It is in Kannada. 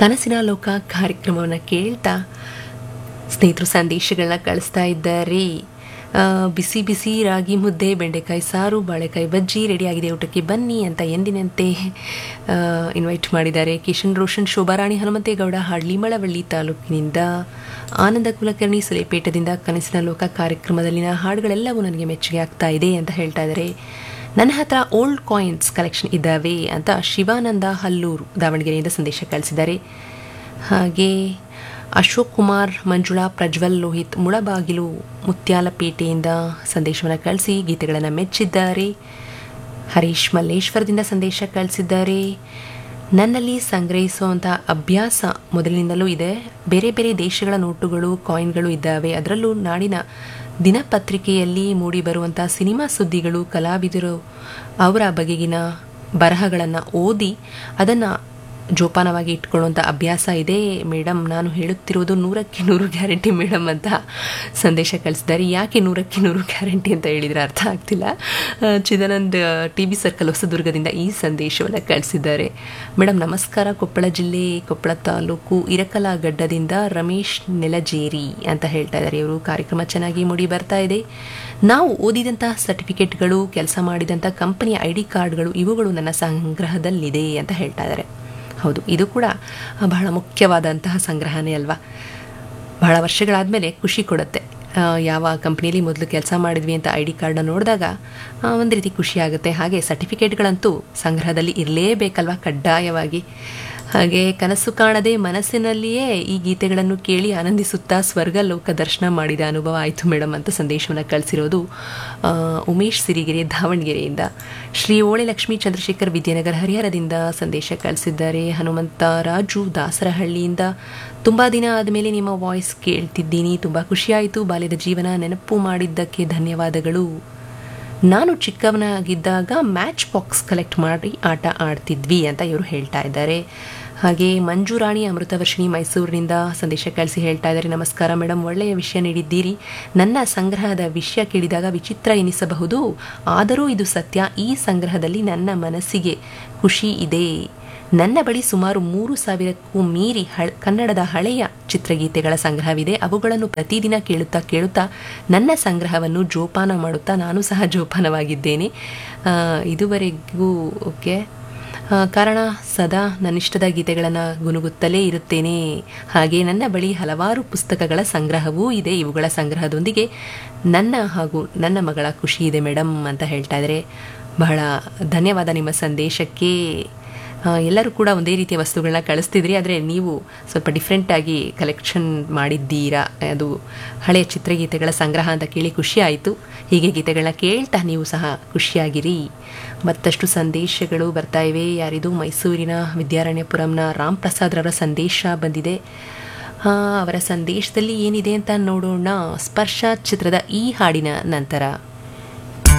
ಕನಸಿನ ಲೋಕ ಕಾರ್ಯಕ್ರಮವನ್ನು ಕೇಳ್ತಾ ಸ್ನೇಹಿತರು ಸಂದೇಶಗಳನ್ನ ಕಳಿಸ್ತಾ ಇದ್ದಾರೆ ಆ, ಬಿಸಿ ಬಿಸಿ ರಾಗಿ ಮುದ್ದೆ ಬೆಂಡೆಕಾಯಿ ಸಾರು ಬಾಳೆಕಾಯಿ ಬಜ್ಜಿ ರೆಡಿಯಾಗಿದೆ ಊಟಕ್ಕೆ ಬನ್ನಿ ಅಂತ ಎಂದಿನಂತೆ ಇನ್ವೈಟ್ ಮಾಡಿದ್ದಾರೆ ಕಿಶನ್ ರೋಷನ್ ಶೋಭಾರಾಣಿ ಹನುಮಂತೇಗೌಡ ಹಳ್ಳಿಮಳವಳ್ಳಿ ತಾಲೂಕಿನಿಂದ ಆನಂದ ಕುಲಕರ್ಣಿ ಸುಲೇಪೇಟದಿಂದ ಕನಸಿನ ಲೋಕ ಕಾರ್ಯಕ್ರಮದಲ್ಲಿನ ಹಾಡುಗಳೆಲ್ಲವೂ ನನಗೆ ಮೆಚ್ಚುಗೆ ಆಗ್ತಾ ಇದೆ ಅಂತ ಹೇಳ್ತಾ ಇದ್ದಾರೆ ನನ್ನ ಹತ್ರ ಓಲ್ಡ್ ಕಾಯಿನ್ಸ್ ಕಲೆಕ್ಷನ್ ಇದ್ದಾವೆ ಅಂತ ಶಿವಾನಂದ ಹಲ್ಲೂರು ದಾವಣಗೆರೆಯಿಂದ ಸಂದೇಶ ಕಳಿಸಿದ್ದಾರೆ ಹಾಗೆ ಅಶೋಕ್ ಕುಮಾರ್ ಮಂಜುಳಾ ಪ್ರಜ್ವಲ್ ಲೋಹಿತ್ ಮುಳಬಾಗಿಲು ಮುತ್ಯಾಲಪೇಟೆಯಿಂದ ಸಂದೇಶವನ್ನು ಕಳಿಸಿ ಗೀತೆಗಳನ್ನು ಮೆಚ್ಚಿದ್ದಾರೆ ಹರೀಶ್ ಮಲ್ಲೇಶ್ವರದಿಂದ ಸಂದೇಶ ಕಳಿಸಿದ್ದಾರೆ ನನ್ನಲ್ಲಿ ಸಂಗ್ರಹಿಸುವಂಥ ಅಭ್ಯಾಸ ಮೊದಲಿನಿಂದಲೂ ಇದೆ ಬೇರೆ ಬೇರೆ ದೇಶಗಳ ನೋಟುಗಳು ಕಾಯಿನ್ಗಳು ಇದ್ದಾವೆ ಅದರಲ್ಲೂ ನಾಡಿನ ದಿನಪತ್ರಿಕೆಯಲ್ಲಿ ಮೂಡಿಬರುವಂಥ ಸಿನಿಮಾ ಸುದ್ದಿಗಳು ಕಲಾವಿದರು ಅವರ ಬಗೆಗಿನ ಬರಹಗಳನ್ನು ಓದಿ ಅದನ್ನು ಜೋಪಾನವಾಗಿ ಇಟ್ಕೊಳ್ಳುವಂಥ ಅಭ್ಯಾಸ ಇದೆ ಮೇಡಮ್ ನಾನು ಹೇಳುತ್ತಿರುವುದು ನೂರಕ್ಕೆ ನೂರು ಗ್ಯಾರಂಟಿ ಮೇಡಮ್ ಅಂತ ಸಂದೇಶ ಕಳಿಸಿದ್ದಾರೆ ಯಾಕೆ ನೂರಕ್ಕೆ ನೂರು ಗ್ಯಾರಂಟಿ ಅಂತ ಹೇಳಿದರೆ ಅರ್ಥ ಆಗ್ತಿಲ್ಲ ಆ, ಚಿದಾನಂದ್ ಟಿ ಬಿ ಸರ್ಕಲ್ ಹೊಸದುರ್ಗದಿಂದ ಈ ಸಂದೇಶವನ್ನು ಕಳಿಸಿದ್ದಾರೆ ಮೇಡಮ್ ನಮಸ್ಕಾರ ಕೊಪ್ಪಳ ಜಿಲ್ಲೆ ಕೊಪ್ಪಳ ತಾಲೂಕು ಇರಕಲಗಡ್ಡದಿಂದ ರಮೇಶ್ ನೆಲಜೇರಿ ಅಂತ ಹೇಳ್ತಾ ಇದ್ದಾರೆ ಇವರು ಕಾರ್ಯಕ್ರಮ ಚೆನ್ನಾಗಿ ಮೂಡಿ ಬರ್ತಾ ಇದೆ ನಾವು ಓದಿದಂತಹ ಸರ್ಟಿಫಿಕೇಟ್ಗಳು ಕೆಲಸ ಮಾಡಿದಂಥ ಕಂಪನಿಯ ಐ ಡಿ ಕಾರ್ಡ್ಗಳು ಇವುಗಳು ನನ್ನ ಸಂಗ್ರಹದಲ್ಲಿದೆ ಅಂತ ಹೇಳ್ತಾ ಇದ್ದಾರೆ ಹೌದು ಇದು ಕೂಡ ಬಹಳ ಮುಖ್ಯವಾದಂತಹ ಸಂಗ್ರಹನೇ ಅಲ್ವಾ ಬಹಳ ವರ್ಷಗಳಾದಮೇಲೆ ಖುಷಿ ಕೊಡುತ್ತೆ ಆ, ಯಾವ ಕಂಪ್ನಿಯಲ್ಲಿ ಮೊದಲು ಕೆಲಸ ಮಾಡಿದ್ವಿ ಅಂತ ಐ ಡಿ ಕಾರ್ಡ್ನ ನೋಡಿದಾಗ ಒಂದು ರೀತಿ ಖುಷಿ ಆಗುತ್ತೆ ಹಾಗೆ ಸರ್ಟಿಫಿಕೇಟ್ಗಳಂತೂ ಸಂಗ್ರಹದಲ್ಲಿ ಇರಲೇಬೇಕಲ್ವ ಕಡ್ಡಾಯವಾಗಿ ಹಾಗೆ ಕನಸು ಕಾಣದೆ ಮನಸ್ಸಿನಲ್ಲಿಯೇ ಈ ಗೀತೆಗಳನ್ನು ಕೇಳಿ ಆನಂದಿಸುತ್ತಾ ಸ್ವರ್ಗ ಲೋಕ ದರ್ಶನ ಮಾಡಿದ ಅನುಭವ ಆಯಿತು ಮೇಡಮ್ ಅಂತ ಸಂದೇಶವನ್ನು ಕಳಿಸಿರೋದು ಆ, ಉಮೇಶ್ ಸಿರಿಗೆರೆ ದಾವಣಗೆರೆಯಿಂದ ಶ್ರೀ ಓಳೆ ಲಕ್ಷ್ಮೀ ಚಂದ್ರಶೇಖರ್ ವಿದ್ಯಾನಗರ ಹರಿಹರದಿಂದ ಸಂದೇಶ ಕಳಿಸಿದ್ದಾರೆ ಹನುಮಂತ ರಾಜು ದಾಸರಹಳ್ಳಿಯಿಂದ ತುಂಬ ದಿನ ಆದಮೇಲೆ ನಿಮ್ಮ ವಾಯ್ಸ್ ಕೇಳ್ತಿದ್ದೀನಿ ತುಂಬ ಖುಷಿಯಾಯಿತು ಬಾಲ್ಯದ ಜೀವನ ನೆನಪು ಮಾಡಿದ್ದಕ್ಕೆ ಧನ್ಯವಾದಗಳು ನಾನು ಚಿಕ್ಕವನಾಗಿದ್ದಾಗ ಮ್ಯಾಚ್ ಬಾಕ್ಸ್ ಕಲೆಕ್ಟ್ ಮಾಡಿ ಆಟ ಆಡ್ತಿದ್ವಿ ಅಂತ ಇವರು ಹೇಳ್ತಾ ಇದ್ದಾರೆ ಹಾಗೆ ಮಂಜುರಾಣಿ ಅಮೃತವರ್ಷಿಣಿ ಮೈಸೂರಿನಿಂದ ಸಂದೇಶ ಕಳಿಸಿ ಹೇಳ್ತಾ ಇದ್ದಾರೆ ನಮಸ್ಕಾರ ಮೇಡಮ್ ಒಳ್ಳೆಯ ವಿಷಯ ನೀಡಿದ್ದೀರಿ ನನ್ನ ಸಂಗ್ರಹದ ವಿಷಯ ಕೇಳಿದಾಗ ವಿಚಿತ್ರ ಎನಿಸಬಹುದು ಆದರೂ ಇದು ಸತ್ಯ ಈ ಸಂಗ್ರಹದಲ್ಲಿ ನನ್ನ ಮನಸ್ಸಿಗೆ ಖುಷಿ ಇದೆ ನನ್ನ ಬಳಿ ಸುಮಾರು ಮೂರು ಸಾವಿರಕ್ಕೂ ಮೀರಿ ಹಳ್ ಕನ್ನಡದ ಹಳೆಯ ಚಿತ್ರಗೀತೆಗಳ ಸಂಗ್ರಹವಿದೆ ಅವುಗಳನ್ನು ಪ್ರತಿದಿನ ಕೇಳುತ್ತಾ ಕೇಳುತ್ತಾ ನನ್ನ ಸಂಗ್ರಹವನ್ನು ಜೋಪಾನ ಮಾಡುತ್ತಾ ನಾನು ಸಹ ಜೋಪಾನವಾಗಿದ್ದೇನೆ ಆ, ಇದುವರೆಗೂ ಓಕೆ ಆ, ಕಾರಣ ಸದಾ ನನ್ನಿಷ್ಟದ ಗೀತೆಗಳನ್ನು ಗುನುಗುತ್ತಲೇ ಇರುತ್ತೇನೆ ಹಾಗೆ ನನ್ನ ಬಳಿ ಹಲವಾರು ಪುಸ್ತಕಗಳ ಸಂಗ್ರಹವೂ ಇದೆ ಇವುಗಳ ಸಂಗ್ರಹದೊಂದಿಗೆ ನನ್ನ ಹಾಗೂ ನನ್ನ ಮಗಳ ಖುಷಿ ಇದೆ ಮೇಡಮ್ ಅಂತ ಹೇಳ್ತಾ ಇದ್ದಾರೆ ಬಹಳ ಧನ್ಯವಾದ ನಿಮ್ಮ ಸಂದೇಶಕ್ಕೆ ಆ, ಎಲ್ಲರೂ ಕೂಡ ಒಂದೇ ರೀತಿಯ ವಸ್ತುಗಳನ್ನ ಕಳಿಸ್ತಿದ್ರಿ ಆದರೆ ನೀವು ಸ್ವಲ್ಪ ಡಿಫ್ರೆಂಟಾಗಿ ಕಲೆಕ್ಷನ್ ಮಾಡಿದ್ದೀರಾ ಅದು ಹಳೆಯ ಚಿತ್ರಗೀತೆಗಳ ಸಂಗ್ರಹ ಅಂತ ಕೇಳಿ ಖುಷಿ ಆಯಿತು ಹೀಗೆ ಗೀತೆಗಳನ್ನ ಕೇಳ್ತಾ ನೀವು ಸಹ ಖುಷಿಯಾಗಿರಿ ಮತ್ತಷ್ಟು ಸಂದೇಶಗಳು ಬರ್ತಾ ಇವೆ ಯಾರಿದು ಮೈಸೂರಿನ ವಿದ್ಯಾರಣ್ಯಪುರಂನ ರಾಮ್ ಪ್ರಸಾದ್ ರವರ ಸಂದೇಶ ಬಂದಿದೆ ಆ, ಅವರ ಸಂದೇಶದಲ್ಲಿ ಏನಿದೆ ಅಂತ ನೋಡೋಣ ಸ್ಪರ್ಶ ಚಿತ್ರದ ಈ ಹಾಡಿನ ನಂತರ